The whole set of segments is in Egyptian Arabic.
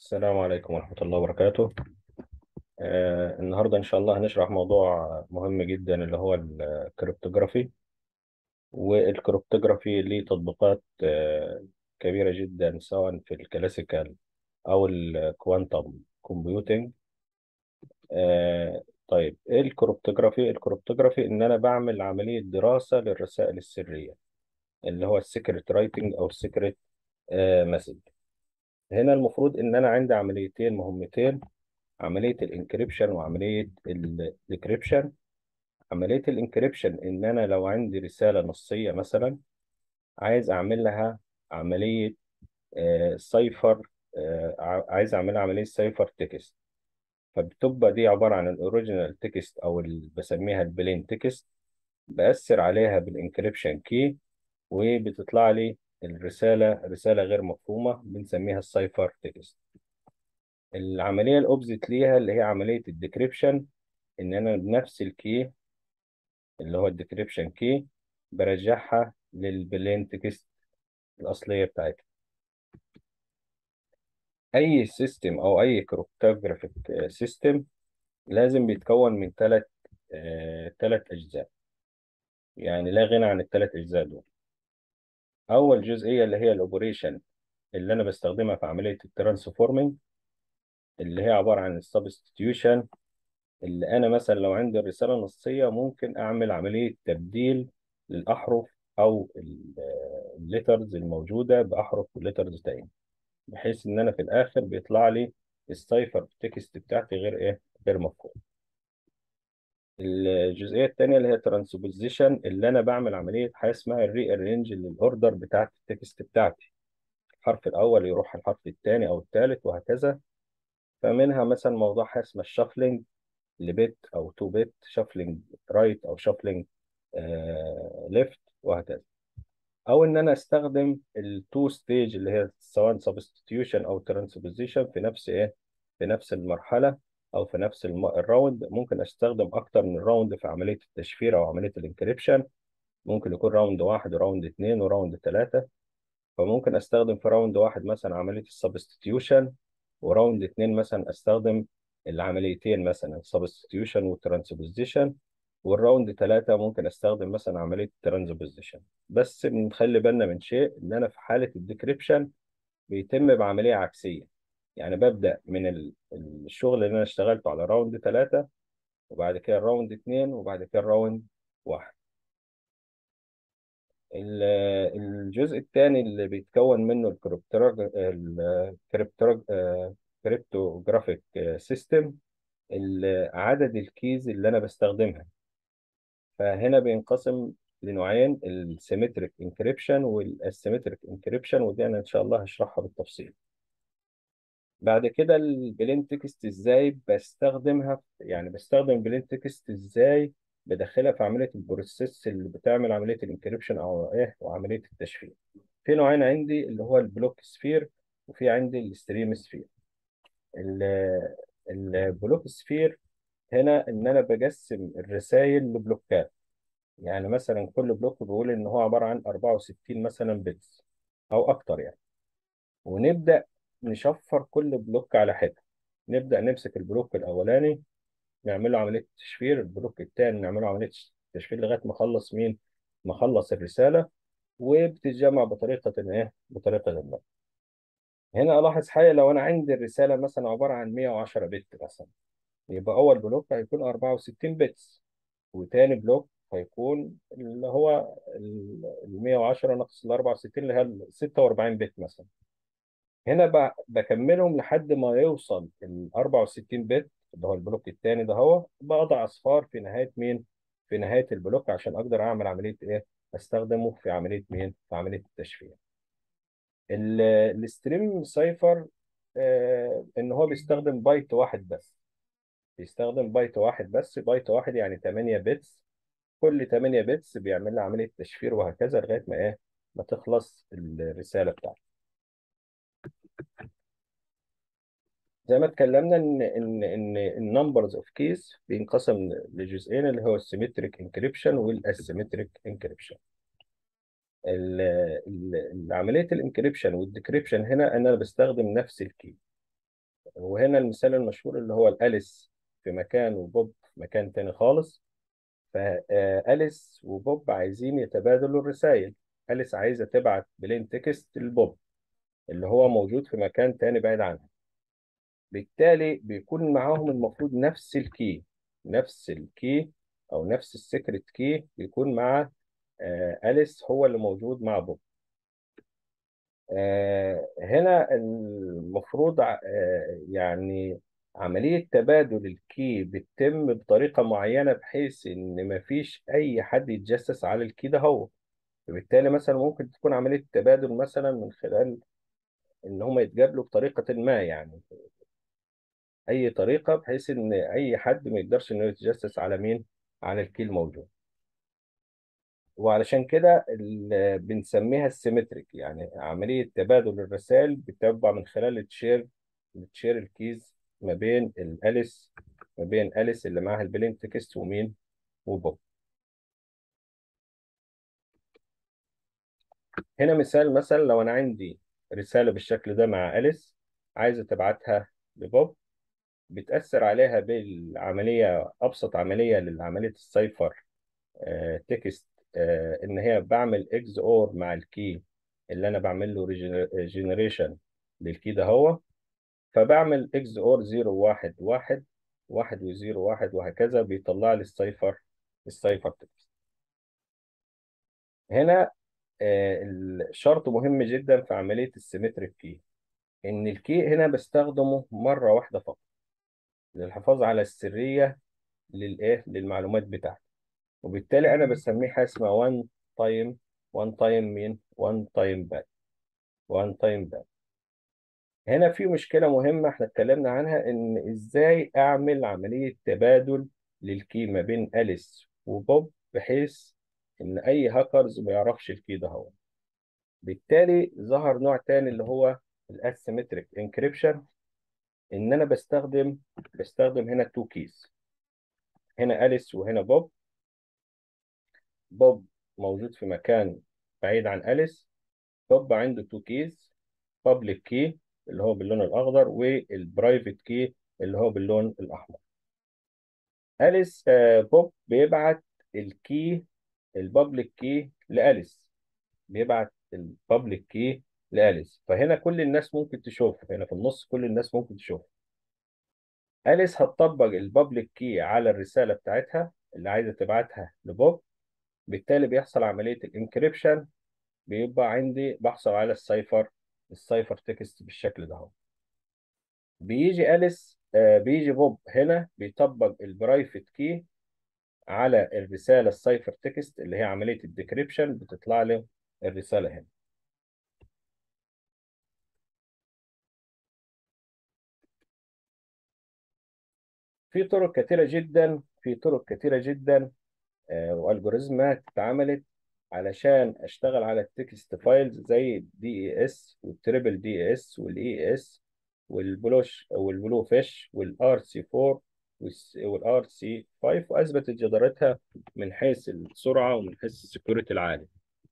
السلام عليكم ورحمة الله وبركاته آه النهاردة إن شاء الله هنشرح موضوع مهم جدا اللي هو الكريبتوغرافي والكريبتوغرافي ليه تطبيقات آه كبيرة جدا سواء في الكلاسيكال أو الكوانتم كومبيوتنج آه طيب إيه الكريبتوغرافي؟ الكريبتوغرافي إن أنا بعمل عملية دراسة للرسائل السرية اللي هو السيكريت رايتنج أو السيكريت مسج هنا المفروض إن أنا عندي عمليتين مهمتين عملية الانكريبشن وعملية الديكريبشن عملية الانكريبشن إن أنا لو عندي رسالة نصية مثلا عايز أعمل لها عملية آه، سايفر آه، ع- عايز أعملها عملية سايفر تكست فبتبقى دي عبارة عن الأوريجينال تكست أو اللي بسميها البلين تكست بأثر عليها بالانكريبشن كي وبتطلع لي الرسالة رسالة غير مفهومة بنسميها السايفر تكست العملية الأوبزيت ليها اللي هي عملية الديكريبشن إن أنا بنفس الكي اللي هو الديكريبشن كي برجعها للبلين تكست الأصلية بتاعتها أي سيستم أو أي كريبتوغرافيك سيستم لازم بيتكون من ثلاث ثلاث أجزاء يعني لا غنى عن الثلاث أجزاء دول أول جزئية اللي هي الأوبريشن اللي أنا بستخدمها في عملية الترانسفورمينج اللي هي عبارة عن السبستيوشن اللي أنا مثلا لو عندي الرسالة نصية ممكن أعمل عملية تبديل للأحرف أو الليترز الموجودة بأحرف وليترز تاني بحيث ان انا في الاخر بيطلع لي السايفر تكست بتاعتي غير ايه غير مفهوم الجزئيه الثانيه اللي هي ترانسبوزيشن اللي انا بعمل عمليه حاجه اسمها الري ارينج للاوردر بتاعت التكست بتاعتي الحرف الاول يروح الحرف الثاني او الثالث وهكذا فمنها مثلا موضوع حاجه اسمها الشافلنج لبيت او تو بيت شافلنج رايت او شافلنج ليفت وهكذا او ان انا استخدم التو ستيج اللي هي سواء سبستيوشن او ترانسبوزيشن في نفس ايه في نفس المرحله او في نفس الم- الراوند ممكن استخدم اكتر من راوند في عمليه التشفير او عمليه الانكريبشن ممكن يكون راوند واحد وراوند اثنين وراوند ثلاثه فممكن استخدم في راوند واحد مثلا عمليه السبستيوشن وراوند اثنين مثلا استخدم العمليتين مثلا السبستيوشن والترانسبوزيشن والراوند ثلاثة ممكن استخدم مثلا عملية ترانسبوزيشن بس بنخلي بالنا من شيء ان انا في حالة الديكريبشن بيتم بعملية عكسية يعني ببدأ من ال- الشغل اللي انا اشتغلته على راوند ثلاثة وبعد كده الراوند اثنين وبعد كده الراوند واحد ال- الجزء الثاني اللي بيتكون منه الكريبتوراج الكريبتوراج كريبتوجرافيك سيستم عدد الكيز اللي انا بستخدمها فهنا بينقسم لنوعين السيمتريك انكريبشن والاسيمتريك انكريبشن ودي انا ان شاء الله هشرحها بالتفصيل بعد كده البلين تكست ازاي بستخدمها يعني بستخدم البلين تكست ازاي بدخلها في عمليه البروسيس اللي بتعمل عمليه الانكريبشن او ايه وعمليه التشفير في نوعين عندي اللي هو البلوك سفير وفي عندي الستريم سفير ال- البلوك سفير هنا ان انا بقسم الرسائل لبلوكات يعني مثلا كل بلوك بيقول ان هو عباره عن 64 مثلا بيتس او اكتر يعني ونبدا نشفر كل بلوك على حده نبدا نمسك البلوك الاولاني نعمل له عمليه تشفير البلوك الثاني نعمل له عمليه تشفير لغايه ما اخلص مين ما اخلص الرساله وبتتجمع بطريقه ايه بطريقه ما هنا الاحظ حاجه لو انا عندي الرساله مثلا عباره عن 110 بت مثلا يبقى اول بلوك هيكون 64 بتس وتاني بلوك هيكون اللي هو ال 110 ناقص ال 64 اللي هي ال 46 بت مثلا هنا ب- بكملهم لحد ما يوصل ال 64 بت اللي هو البلوك الثاني ده هو بقطع اصفار في نهايه مين؟ في نهايه البلوك عشان اقدر اعمل عمليه ايه؟ استخدمه في عمليه مين؟ في عمليه التشفير. ال- الستريم سايفر آه ان هو بيستخدم بايت واحد بس بيستخدم بايت واحد بس بايت واحد يعني 8 بتس كل 8 بيتس بيعمل لها عمليه تشفير وهكذا لغايه ما ايه ما تخلص الرساله بتاعته زي ما اتكلمنا ان ان ان النمبرز اوف كيز بينقسم لجزئين اللي هو السيمتريك انكريبشن والاسيمتريك انكريبشن عمليه الانكريبشن والديكريبشن هنا انا بستخدم نفس الكي وهنا المثال المشهور اللي هو الأليس في مكان وبوب في مكان تاني خالص فأليس وبوب عايزين يتبادلوا الرسائل أليس عايزة تبعت بلين تكست لبوب اللي هو موجود في مكان تاني بعيد عنها بالتالي بيكون معاهم المفروض نفس الكي نفس الكي أو نفس السكرت كي بيكون مع آه، أليس هو اللي موجود مع بوب آه، هنا المفروض ع- آه، يعني عملية تبادل الكي بتتم بطريقة معينة بحيث إن مفيش أي حد يتجسس على الكي ده هو فبالتالي مثلا ممكن تكون عملية تبادل مثلا من خلال إن هما يتقابلوا بطريقة ما يعني أي طريقة بحيث إن أي حد ما يقدرش إنه يتجسس على مين على الكي الموجود وعلشان كده ال- بنسميها السيمتريك يعني عملية تبادل الرسائل بتتبع من خلال التشير التشير الكيز ما بين الأليس ما بين أليس اللي معاها البلين تكست ومين وبوب هنا مثال مثلا لو أنا عندي رسالة بالشكل ده مع أليس عايزة تبعتها لبوب بتأثر عليها بالعملية أبسط عملية للعملية السايفر آه، تكست آه، ان هي بعمل اكس اور مع الكي اللي انا بعمل له جنريشن للكي ده هو فبعمل اكس اور 0 1 1 1 و0 1 وهكذا بيطلع لي السايفر السايفر تكست هنا آه، الشرط مهم جدا في عملية السيمتريك كي ان الكي هنا بستخدمه مرة واحدة فقط للحفاظ على السرية للايه للمعلومات بتاعتي وبالتالي انا بسميه حاجه اسمها وان تايم وان تايم مين وان تايم باك وان تايم باك هنا في مشكله مهمه احنا اتكلمنا عنها ان ازاي اعمل عمليه تبادل للكي ما بين اليس وبوب بحيث ان اي هاكرز ما يعرفش الكي ده هو بالتالي ظهر نوع تاني اللي هو الاسيمتريك انكريبشن ان انا بستخدم بستخدم هنا تو كيز هنا اليس وهنا بوب بوب موجود في مكان بعيد عن أليس بوب عنده تو كيز بابليك كي اللي هو باللون الأخضر والبرايفت كي اللي هو باللون الأحمر أليس آه، بوب بيبعت الكي البابليك كي لأليس بيبعت البابليك كي لأليس فهنا كل الناس ممكن تشوف هنا في النص كل الناس ممكن تشوف أليس هتطبق البابليك كي على الرسالة بتاعتها اللي عايزة تبعتها لبوب بالتالي بيحصل عملية الانكريبشن بيبقى عندي بحصل على السايفر السايفر تكست بالشكل ده اهو بيجي أليس آه بيجي بوب هنا بيطبق البرايفت كي على الرسالة السايفر تكست اللي هي عملية الديكريبشن بتطلع له الرسالة هنا في طرق كثيرة جدا في طرق كثيرة جدا آه والجوريزمات اتعملت علشان اشتغل على التكست فايلز زي الدي اي اس والتريبل دي اي اس والاي اس والبلوش والبلو فيش والار سي 4 والار سي 5 واثبتت جدارتها من حيث السرعه ومن حيث السكيورتي العالي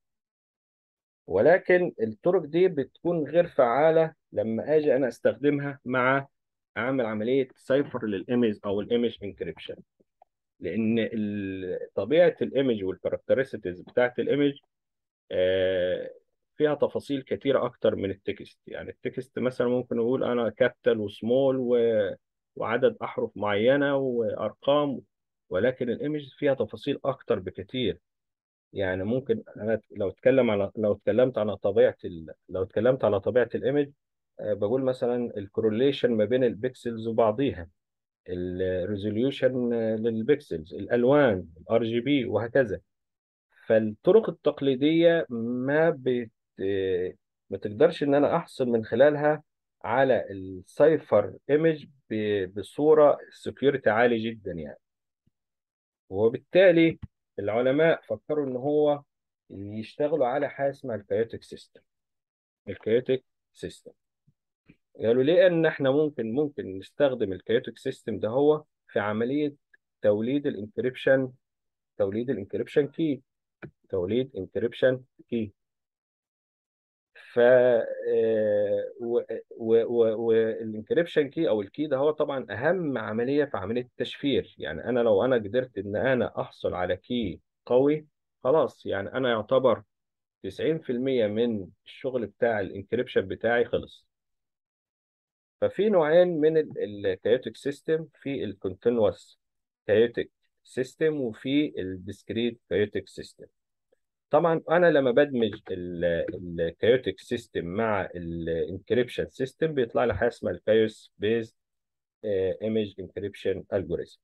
ولكن الطرق دي بتكون غير فعاله لما اجي انا استخدمها مع اعمل عمليه سايفر للايمج او الايمج انكريبشن لان ال- طبيعه الايمج والكاركترستيز بتاعت الايمج آه، فيها تفاصيل كتيرة أكتر من التكست يعني التكست مثلا ممكن نقول أنا كابيتال وسمول و... وعدد أحرف معينة وأرقام ولكن الإيمج فيها تفاصيل أكتر بكتير يعني ممكن أنا لو اتكلم على لو اتكلمت على طبيعة ال... لو اتكلمت على طبيعة الإيمج آه، بقول مثلا الكورليشن ما بين البيكسلز وبعضيها الريزوليوشن للبيكسلز الألوان الار جي بي وهكذا فالطرق التقليدية ما بت... ما تقدرش ان انا احصل من خلالها على السايفر ايمج ب... بصورة سكيورتي عالي جدا يعني وبالتالي العلماء فكروا ان هو يشتغلوا على حاجة اسمها الكايوتيك سيستم الكايوتيك سيستم قالوا ليه ان احنا ممكن ممكن نستخدم الكايوتيك سيستم ده هو في عملية توليد الانكريبشن توليد الانكريبشن كي توليد انكريبشن كي ف والانكريبشن كي او الكي ده هو طبعا اهم عمليه في عمليه التشفير يعني انا لو انا قدرت ان انا احصل على كي قوي خلاص يعني انا يعتبر 90% من الشغل بتاع الانكريبشن بتاعي خلص ففي نوعين من الكايوتيك سيستم في الكونتينوس كايوتيك سيستم وفي الديسكريت كايوتيك سيستم طبعا انا لما بدمج الكايوتيك سيستم مع الانكريبشن سيستم بيطلع لي حاجه اسمها الكايوس بيز ايمج انكريبشن الجوريزم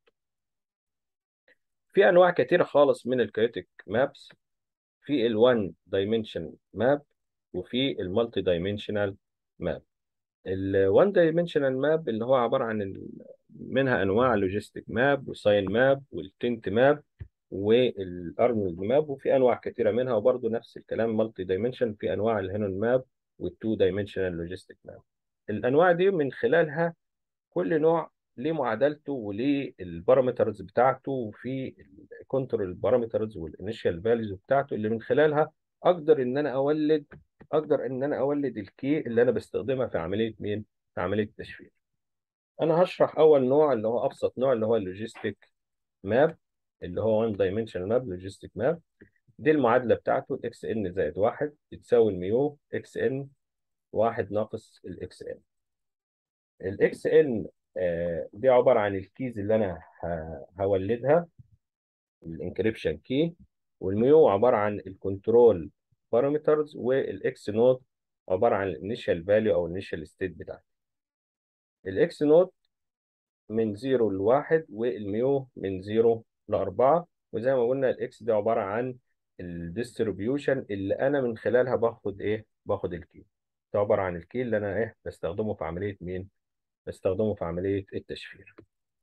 في انواع كثيره خالص من الكايوتيك مابس في ال1 دايمنشن ماب وفي المالتي دايمنشنال ماب ال1 دايمنشنال ماب اللي هو عباره عن ال... منها انواع لوجيستيك ماب وساين ماب والتنت ماب والارنولد ماب وفي انواع كثيره منها وبرضه نفس الكلام مالتي دايمنشن في انواع الهينون ماب والتو دايمنشنال لوجيستيك ماب الانواع دي من خلالها كل نوع ليه معادلته وليه البارامترز بتاعته وفي الكنترول البارامترز والانيشال فاليوز بتاعته اللي من خلالها اقدر ان انا اولد اقدر ان انا اولد الكي اللي انا بستخدمها في عمليه مين في عمليه التشفير انا هشرح اول نوع اللي هو ابسط نوع اللي هو اللوجيستيك ماب اللي هو 1 دايمنشنال ماب لوجيستيك ماب دي المعادله بتاعته اكس ان زائد 1 بتساوي الميو اكس ان 1 ناقص الاكس ان الاكس ان دي عباره عن الكيز اللي انا هولدها الانكريبشن كي والميو عباره عن الكنترول بارامترز والاكس نوت عباره عن الانيشال فاليو او الانيشال ستيت بتاعتي الاكس نوت من 0 ل 1 والميو من 0 ل 4 وزي ما قلنا الاكس دي عباره عن الديستريبيوشن اللي انا من خلالها باخد ايه باخد الكي ده عباره عن الكي اللي انا ايه بستخدمه في عمليه مين بستخدمه في عمليه التشفير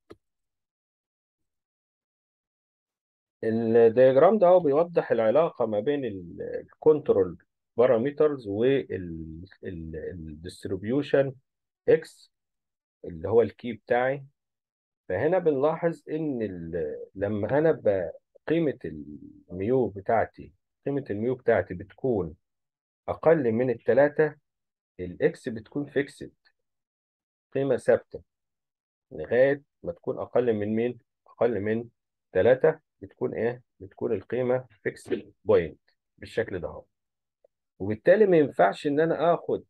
الدياجرام ده هو بيوضح العلاقه ما بين الكنترول بارامترز والديستريبيوشن اكس اللي هو الكي بتاعي فهنا بنلاحظ ان لما انا قيمه الميو بتاعتي قيمه الميو بتاعتي بتكون اقل من الثلاثه الاكس بتكون فيكسد قيمه ثابته لغايه ما تكون اقل من مين اقل من ثلاثه بتكون ايه بتكون القيمه فيكسد بوينت بالشكل ده اهو وبالتالي ما ينفعش ان انا اخد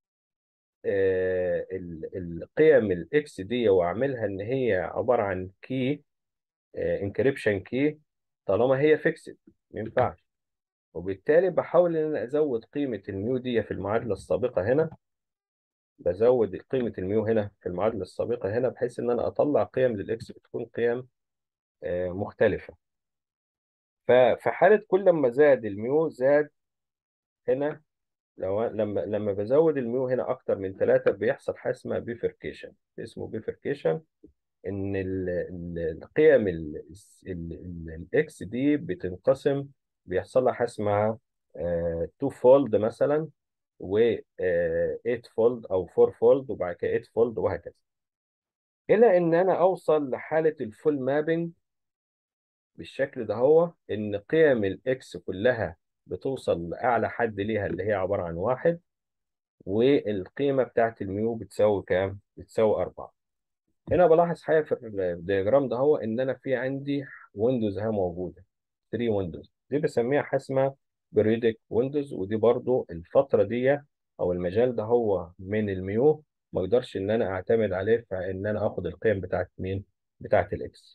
آه القيم الاكس دي واعملها ان هي عباره عن كي انكريبشن كي طالما هي فيكسد ما ينفعش وبالتالي بحاول ان انا ازود قيمه الميو دي في المعادله السابقه هنا بزود قيمه الميو هنا في المعادله السابقه هنا بحيث ان انا اطلع قيم للاكس بتكون قيم آه مختلفه ففي حاله كل ما زاد الميو زاد هنا لو لما لما بزود الميو هنا اكتر من ثلاثة بيحصل حاجه اسمها بيفركيشن اسمه بيفركيشن ان ال ال القيم الاكس دي بتنقسم بيحصل لها حاجه اسمها 2 فولد مثلا و 8 فولد او 4 فولد وبعد كده 8 فولد وهكذا الى ان انا اوصل لحاله الفول مابنج بالشكل ده هو ان قيم الاكس كلها بتوصل لأعلى حد ليها اللي هي عبارة عن واحد والقيمة بتاعت الميو بتساوي كام؟ بتساوي أربعة هنا بلاحظ حاجة في الدياجرام ده هو إن أنا في عندي ويندوز اهي موجودة 3 ويندوز دي بسميها حاجة اسمها بريدك ويندوز ودي برضو الفترة دي أو المجال ده هو من الميو ما اقدرش إن أنا أعتمد عليه في إن أنا آخد القيم بتاعت مين؟ بتاعت الإكس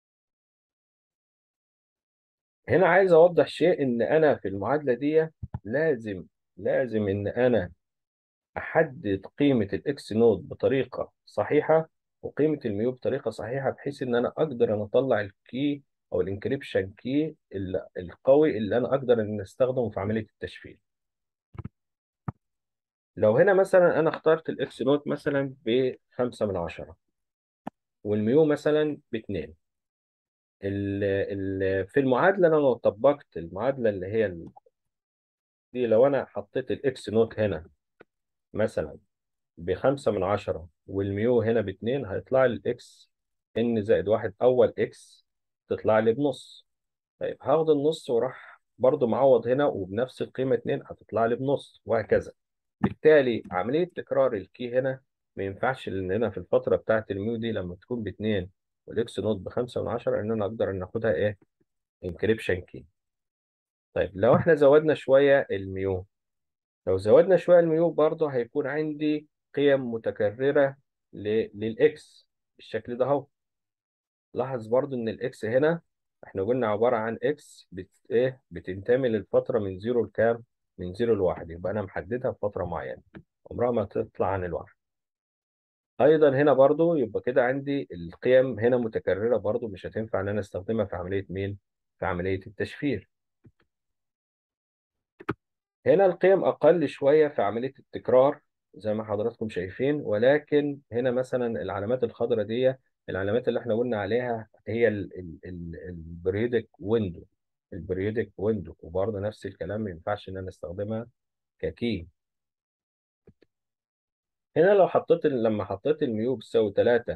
هنا عايز اوضح شيء ان انا في المعادله دي لازم لازم ان انا احدد قيمه الاكس نود بطريقه صحيحه وقيمه الميو بطريقه صحيحه بحيث ان انا اقدر ان اطلع الكي او الانكريبشن كي القوي اللي انا اقدر ان استخدمه في عمليه التشفير لو هنا مثلا انا اخترت الاكس نود مثلا ب 5 من 10 والميو مثلا ب 2 ال ال في المعادلة أنا لو طبقت المعادلة اللي هي ال- دي لو أنا حطيت الإكس نوت هنا مثلا بخمسة من عشرة والميو هنا باتنين هيطلع لي الإكس إن زائد واحد أول إكس تطلع لي بنص طيب هاخد النص وراح برضو معوض هنا وبنفس القيمة 2 هتطلع لي بنص وهكذا بالتالي عملية تكرار الكي هنا ما ينفعش لأن هنا في الفترة بتاعة الميو دي لما تكون باتنين والإكس نوت بخمسة من عشرة إن أنا أقدر إن آخدها إيه انكريبشن كي طيب لو إحنا زودنا شوية الميو لو زودنا شوية الميو برضه هيكون عندي قيم متكررة ل- للإكس بالشكل ده أهو لاحظ برضه إن الإكس هنا إحنا قلنا عبارة عن إكس بت إيه بتنتمي للفترة من زيرو لكام؟ من زيرو لواحد يبقى أنا محددها بفترة معينة عمرها ما تطلع عن الواحد ايضا هنا برضو يبقى كده عندي القيم هنا متكرره برضو مش هتنفع ان انا استخدمها في عمليه مين في عمليه التشفير هنا القيم اقل شويه في عمليه التكرار زي ما حضراتكم شايفين ولكن هنا مثلا العلامات الخضراء دي العلامات اللي احنا قلنا عليها هي البريودك ويندو البريودك ويندو وبرضه نفس الكلام ما ينفعش ان انا استخدمها ككي هنا لو حطيت لما حطيت الميو بتساوي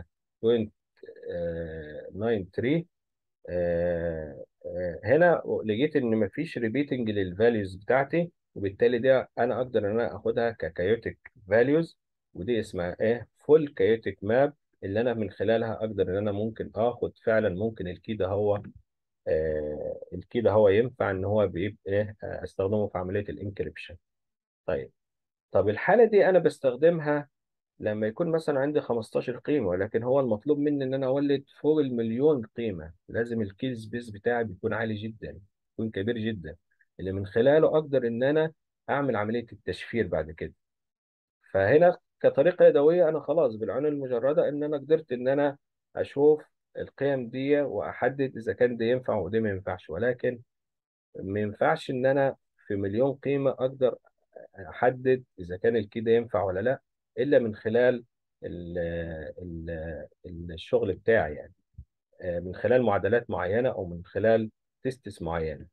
3.93 آه، آه، هنا لقيت ان مفيش ريبيتنج للفاليوز بتاعتي وبالتالي ده انا اقدر ان انا اخدها ككايوتيك فاليوز ودي اسمها ايه فول كايوتيك ماب اللي انا من خلالها اقدر ان انا ممكن اخد فعلا ممكن الكي ده هو آه الكي ده هو ينفع ان هو بيبقى ايه آه، استخدمه في عمليه الانكريبشن طيب طب الحاله دي انا بستخدمها لما يكون مثلا عندي 15 قيمة ولكن هو المطلوب مني إن أنا أولد فوق المليون قيمة لازم الكيل سبيس بتاعي بيكون عالي جدا يكون كبير جدا اللي من خلاله أقدر إن أنا أعمل عملية التشفير بعد كده فهنا كطريقة يدوية أنا خلاص بالعين المجردة إن أنا قدرت إن أنا أشوف القيم دي وأحدد إذا كان ده ينفع وده ما ينفعش ولكن ما ينفعش إن أنا في مليون قيمة أقدر احدد اذا كان الكي ده ينفع ولا لا الا من خلال ال ال الشغل بتاعي يعني آه، من خلال معادلات معينه او من خلال تيستس معينه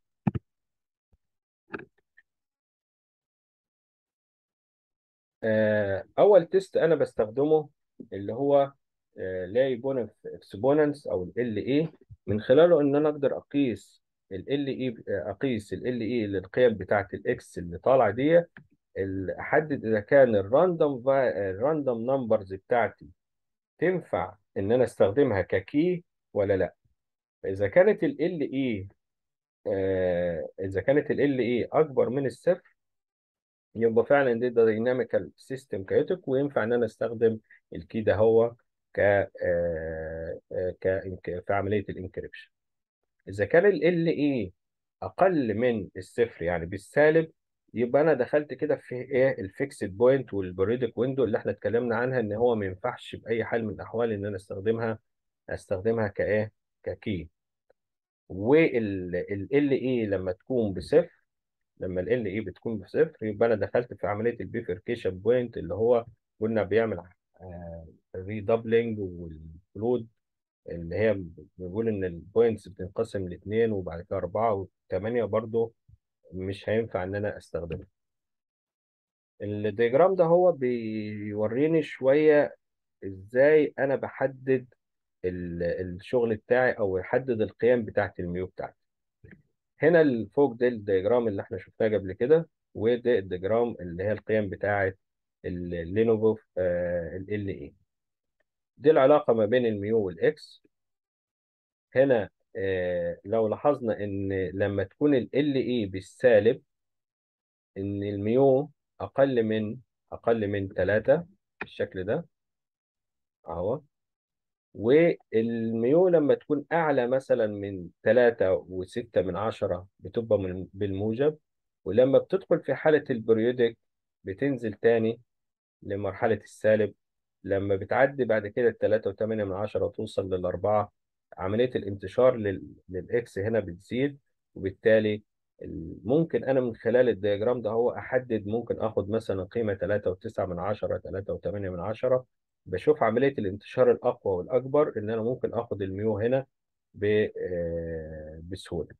آه، اول تيست انا بستخدمه اللي هو لايبونف اكسبوننس او ال اي من خلاله ان انا اقدر اقيس ال اي اقيس ال اي للقيم بتاعه الاكس اللي طالعه دي ال- احدد اذا كان الراندوم الراندوم نمبرز بتاعتي تنفع ان انا استخدمها ككي ولا لا اذا كانت ال اي اذا كانت ال اي اكبر من الصفر يبقى فعلا دي ده دايناميكال سيستم كايوتيك وينفع ان انا استخدم الكي ده هو ك آه، آه، ك في عمليه الانكريبشن اذا كان ال اي اقل من الصفر يعني بالسالب يبقى انا دخلت كده في ايه الفيكسد بوينت والبريدك ويندو اللي احنا اتكلمنا عنها ان هو ما ينفعش باي حال من الاحوال ان انا استخدمها استخدمها كايه ككي وال ال اي لما تكون بصفر لما ال اي بتكون بصفر يبقى انا دخلت في عمليه البيفركيشن بوينت اللي هو قلنا بيعمل ريدبلنج والفلود اللي هي بنقول ان البوينتس بتنقسم لاثنين وبعد كده اربعه وثمانيه برضه مش هينفع ان انا استخدمه الدياجرام ده هو بيوريني شويه ازاي انا بحدد ال- الشغل بتاعي او يحدد القيم بتاعت الميو بتاعتي هنا اللي فوق ده الدياجرام اللي احنا شفناه قبل كده وده الدياجرام اللي هي القيم بتاعت اللينوفو ال ال اي دي العلاقه ما بين الميو والاكس هنا آه، لو لاحظنا ان لما تكون ال ال اي بالسالب ان الميو اقل من اقل من 3 بالشكل ده اهو والميو لما تكون أعلى مثلا من 3 و6 من عشرة بتبقى من بالموجب ولما بتدخل في حالة البريودك بتنزل تاني لمرحلة السالب لما بتعدي بعد كده التلاتة وتمانية من عشرة وتوصل للأربعة عملية الانتشار لل... للإكس هنا بتزيد وبالتالي ال- ممكن أنا من خلال الدياجرام ده هو أحدد ممكن آخد مثلا قيمة تلاتة وتسعة من عشرة تلاتة وتمانية من عشرة بشوف عملية الانتشار الأقوى والأكبر إن أنا ممكن آخد الميو هنا ب... آه، بسهولة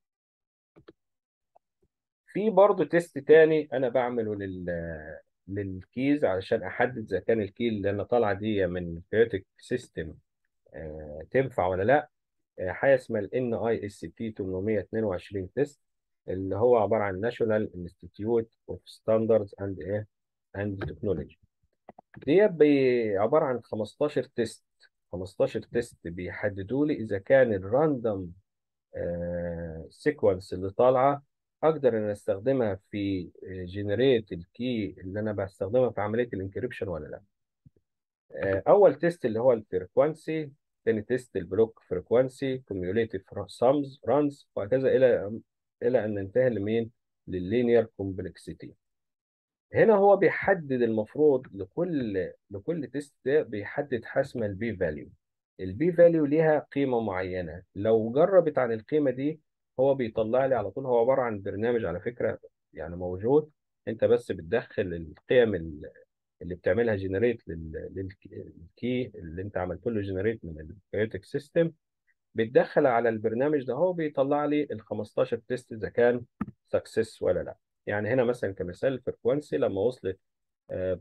في برضه تيست تاني انا بعمله لل للكيز علشان احدد اذا كان الكي اللي انا طالعه دي من كريتيك سيستم تنفع ولا لا آه، حاجه اسمها ال NIST 822 تيست اللي هو عباره عن ناشونال انستيتيوت اوف ستاندردز اند ايه اند تكنولوجي دي بي- عباره عن 15 تيست 15 تيست بيحددوا لي اذا كان الراندوم سيكونس اللي طالعه اقدر ان استخدمها في جنريت الكي اللي انا بستخدمها في عمليه الانكريبشن ولا لا آه، اول تيست اللي هو الفريكوانسي ثاني تيست البلوك فريكوانسي كوميوليتيف سامز رانز وهكذا الى الى ان ننتهي لمين لللينير كومبلكسيتي هنا هو بيحدد المفروض لكل لكل تيست ده بيحدد حاجه اسمها البي فاليو البي فاليو ليها قيمه معينه لو جربت عن القيمه دي هو بيطلع لي على طول هو عباره عن برنامج على فكره يعني موجود انت بس بتدخل القيم ال- اللي بتعملها جنريت للكي اللي انت عملت له جنريت من الكايوتيك سيستم بتدخل على البرنامج ده هو بيطلع لي ال 15 تيست اذا كان سكسس ولا لا يعني هنا مثلا كمثال الفريكوانسي لما وصلت آه،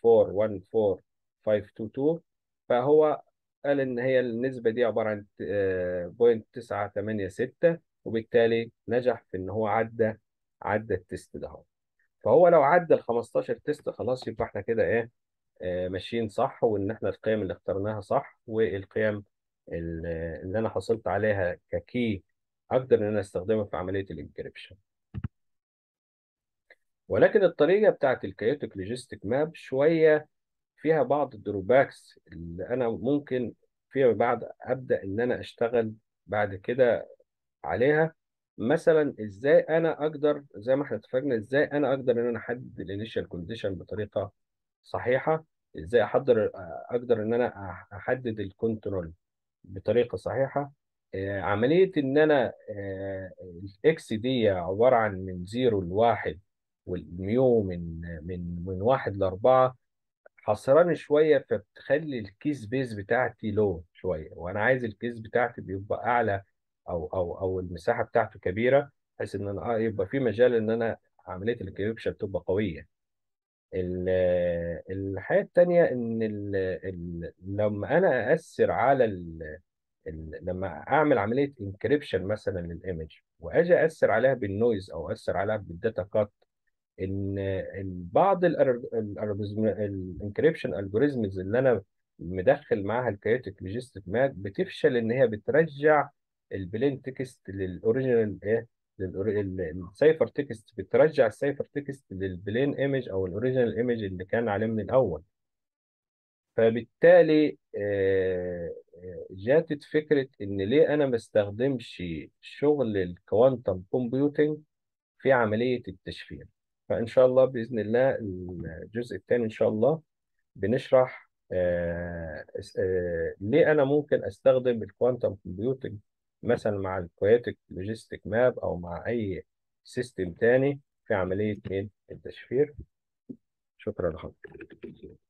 0.414522 فهو قال ان هي النسبه دي عباره عن آه، 0.986 وبالتالي نجح في ان هو عدى عدى التيست ده هو. فهو لو عدى ال 15 تيست خلاص يبقى احنا كده ايه آه، ماشيين صح وان احنا القيم اللي اخترناها صح والقيم ال- اللي انا حصلت عليها ككي اقدر ان انا استخدمها في عمليه الانكريبشن ولكن الطريقه بتاعت الكايوتيك لوجيستيك ماب شويه فيها بعض الدروباكس اللي انا ممكن فيما بعد ابدا ان انا اشتغل بعد كده عليها مثلا ازاي انا اقدر زي ما احنا اتفقنا ازاي انا اقدر ان انا احدد الانيشال كونديشن بطريقه صحيحه ازاي احضر اقدر ان انا احدد الكنترول بطريقه صحيحه آه، عمليه ان انا الاكس دي عباره عن من زيرو لواحد والميو من من من واحد لاربعه حصراني شويه فبتخلي الكيس بيز بتاعتي لو شويه وانا عايز الكيس بتاعتي بيبقى اعلى او او او المساحه بتاعته كبيره بحيث ان انا اه يبقى في مجال ان انا عمليه الانكريبشن تبقى قويه ال- الحاجه التانيه ان ال ال لما انا ااثر على ال ال لما اعمل عمليه انكريبشن مثلا للايمج واجي ااثر عليها بالنويز او ااثر عليها بالداتا كات ان إن بعض الانكريبشن الجوريزمز اللي انا مدخل معاها الكايوتيك لوجيستيك ماب بتفشل ان هي بترجع البلين تكست للاوريجينال ايه السايفر تكست بترجع السايفر تكست للبلين ايمج او الاوريجينال ايمج اللي كان عليه من الاول فبالتالي آه، آه، جاتت فكره ان ليه انا ما استخدمش شغل الكوانتم كومبيوتنج في عملية التشفير فإن شاء الله بإذن الله الجزء الثاني إن شاء الله بنشرح آه آه ليه أنا ممكن أستخدم الكوانتم كومبيوتنج مثلا مع الكويتك لوجيستيك ماب أو مع أي سيستم تاني في عملية إيه؟ التشفير شكرا لحضرتك